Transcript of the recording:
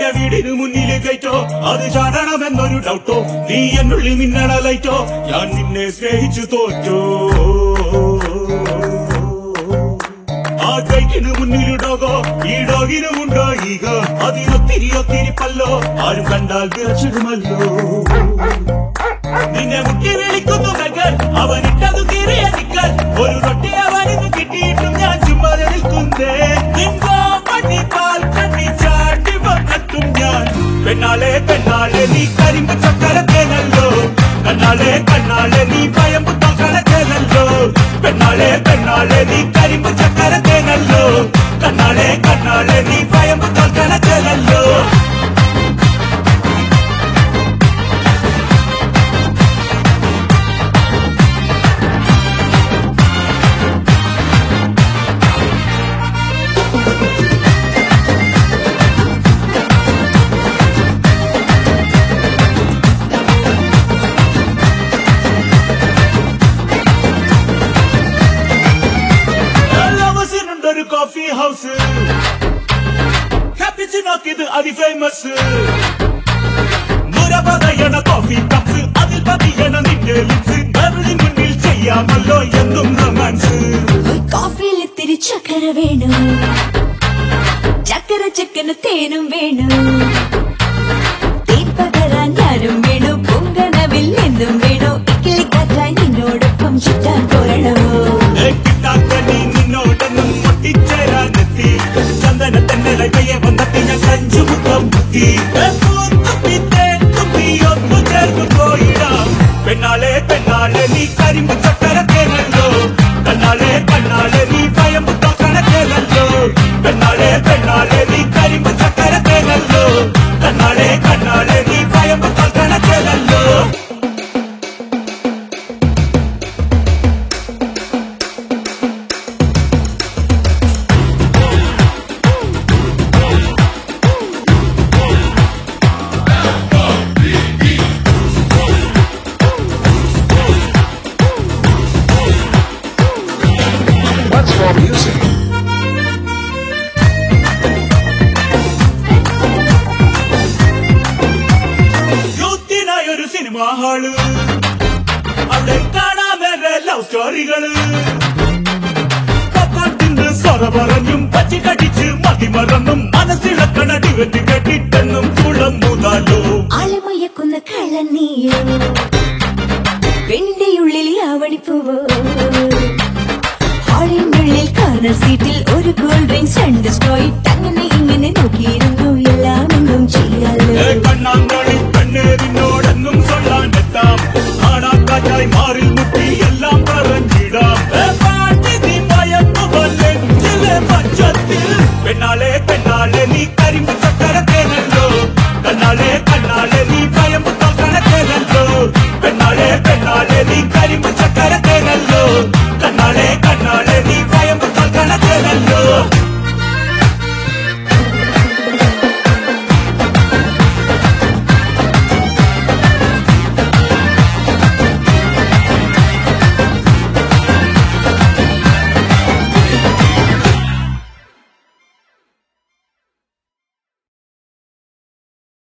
നിന്റെ വീടിന് മുന്നിൽ കയറ്റോ അത് ചാടണമെന്നൊരു ഡൗട്ടോ നീ എന്നുള്ളിൽ മിന്നണ ലൈറ്റോ ഞാൻ നിന്നെ സ്നേഹിച്ചു തോറ്റോ ആ കൈക്കിന് മുന്നിൽ ഡോഗോ ഈ ഡോഗിന് ഉണ്ടോ ഈഗ അതിനൊത്തിരി ഒത്തിരി പല്ലോ ആരും കണ്ടാൽ വിറച്ചിടുമല്ലോ നിന്നെ മുട്ടി വിളിക്കുന്നു മകൻ അവനിട്ടതു കീറിയ നിക്കൽ ഒരു റൊട്ടി അവനിന്ന് കിട്ടിയിട്ടും ഞാൻ ചുമ്മാതെ നിൽക്കുന്നേ നിങ്കോ മണി പാൽ കണ്ണി ചാട്ടി വന്നെത്തും ഞാൻ പെണ്ണാളെ പെണ്ണാളെ നീ കരിമ്പ് ചക്കരത്തേനല്ലോ കണ്ണാളെ കണ്ണാളെ നീ ഭയമ്പ് തക്കരത്തേനല്ലോ പെണ്ണാളെ പെണ്ണാളെ നീ കരിമ്പ് ചക്കരത്തേനല്ലോ കണ്ണാളെ കണ്ണാളെ നീ ഭയമ്പ് തക്കരത്തേനല്ലോ ലവസിനുണ്ടൊരു കോഫി ഹൗസ് ക്യാപിച്ചിനോക്ക് ഇത് അതിഫേമസ് മുര പറയണ കോഫി കപ്സ് അതിൽ പതിയണ നിന്റെ ലിപ്സ് ബെർലി മുന്നിൽ ചെയ്യാമല്ലോ എന്നും റൊമാൻസ് കോഫിയിൽ ഇത്തിരി ചക്കര വേണു ചക്കര ചക്കന് തേനും വേണു തേൻ പകരാൻ ഞാനും വേണു പൊങ്കനവിൽ എന്നും വേണു ഇക്കിളിക്കാറ്റായി നിന്നോടൊപ്പം ചുറ്റാൻ പോരണമോ കിട്ടാക്കനി നിന്നോടൊന്നും മുട്ടിച്ചേരാനെത്തി ചന്ദന തന്നെ കയ്യെ വന്നത്തി ഞാൻ കഞ്ചു മുഖം മുത്തി തുപ്പി തേൻ തുപ്പി ഒന്നു ചേർന്ന് പോയിടാം പെണ്ണാളെ പെണ്ണാളെ നീ കരിമ്പ് ചക്കര തേനല്ലോ കണ്ണാളെ കണ്ണാളെ നീ ഭയം കണക്കേലല്ലോ പെണ്ണാളെ പെണ്ണാളെ നീ കരിമ്പ് ചക്കര തേനല്ലോ കണ്ണാളെ കണ്ണാളെ നീ ഭയം കണക്കേലല്ലോ What's for music? യൂത്തിനായി ഒരു സിനിമ ഹാള് അവിടെ കാണാമേറെ ലവ് സ്റ്റോറികള് പപ്പാട്ടിന്ന് സൊറ പറഞ്ഞും പച്ചി കടിച്ച് മതിമറന്നും മനസ്സിളക്കണ ഡിവറ്റ് കെട്ടിട്ടെന്നും കുളം മുതാലോ ആളമയക്കുന്ന കള്ളനീയോ പെണ്ണിന്റെ ഉള്ളിൽ ആവണിപ്പൂവോ ഹാളിനുള്ളിൽ കോർണർ സീറ്റിൽ ഒരു കൂൾ ഡ്രിങ്ക്സ് രണ്ട് സ്ട്രോയിട്ട്